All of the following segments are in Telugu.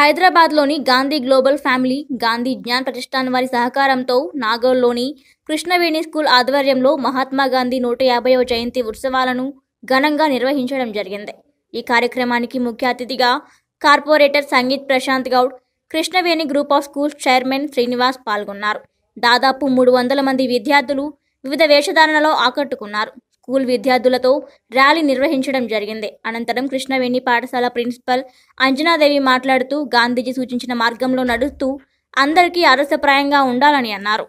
హైదరాబాద్లోని గాంధీ గ్లోబల్ ఫ్యామిలీ గాంధీ జ్ఞాన్ ప్రతిష్టాన్ వారి సహకారంతో నాగోల్లోని కృష్ణవేణి స్కూల్ ఆధ్వర్యంలో మహాత్మా గాంధీ నూట యాభైవ జయంతి ఉత్సవాలను ఘనంగా నిర్వహించడం జరిగింది ఈ కార్యక్రమానికి ముఖ్య అతిథిగా corporator Sangeeth Prashanth Goud Krishnaveni group of schools chairman Srinivas పాల్గొన్నారు దాదాపు మూడు వందల మంది విద్యార్థులు వివిధ వేషధారణలో ఆకట్టుకున్నారు స్కూల్ విద్యార్థులతో ర్యాలీ నిర్వహించడం జరిగింది అనంతరం కృష్ణవేణి పాఠశాల ప్రిన్సిపల్ అంజనాదేవి మాట్లాడుతూ గాంధీజీ సూచించిన మార్గంలో నడుస్తూ అందరికీ ఆదర్శప్రాయంగా ఉండాలని అన్నారు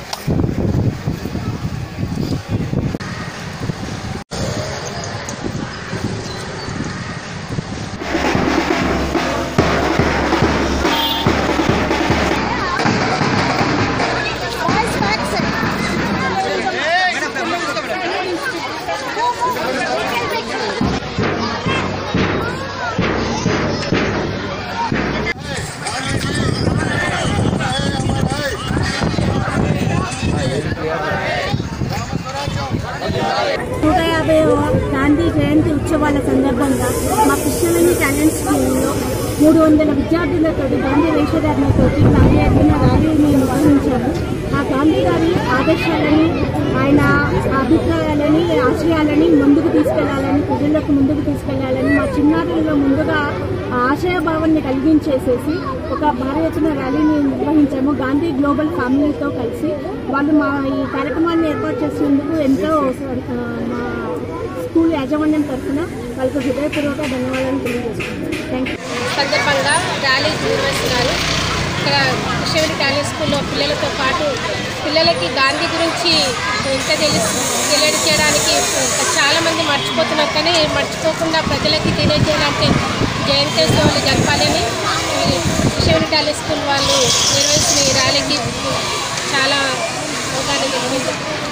నూట యాభై గాంధీ జయంతి ఉత్సవాల సందర్భంగా మా కృష్ణవేణి టాలెంట్ స్కూల్లో మూడు వందల విద్యార్థులతో గాంధీ వేషధారణతో గాంధీ అర్జున ర్యాలీని నిర్వహించాము ఆ గాంధీ గారి ఆదర్శాలని ఆయన అభిప్రాయాలని ఆశయాలని ముందుకు తీసుకెళ్లాలని ప్రజలకు ముందుకు తీసుకెళ్లాలని మా చిన్నారులలో ముందుగా ఆ ఆశయ భావాన్ని కలిగించేసేసి ఒక భారీ ఎత్తున ర్యాలీని నిర్వహించాము గాంధీ గ్లోబల్ ఫ్యామిలీతో కలిసి వాళ్ళు మా ఈ కార్యక్రమాన్ని ఏర్పాటు చేసినందుకు ఎంతో ఆ, మా స్కూల్ యాజమాన్యం తరఫున వాళ్ళకు హృదయపూర్వక ధన్యవాదాలు తెలియజేస్తున్నాను థ్యాంక్ యూ సందర్భంగా ర్యాలీ నిర్వహిస్తున్నారు ఇక్కడ కృష్ణవేణి టాలెంట్ స్కూల్లో పిల్లలతో పాటు పిల్లలకి గాంధీ గురించి ఇంత తెలుసు తెలియజేయడానికి చాలామంది మర్చిపోతున్నారు కానీ మర్చిపోకుండా ప్రజలకి తెలియజేయాలంటే జయంత్యోత్సవాలు జరపాలని ఈ కృష్ణవేణి టాలెంట్ స్కూల్ వాళ్ళు నిర్వహిస్తున్న ఈ ర్యాలీకి చాలా అవగాహన కలిగింది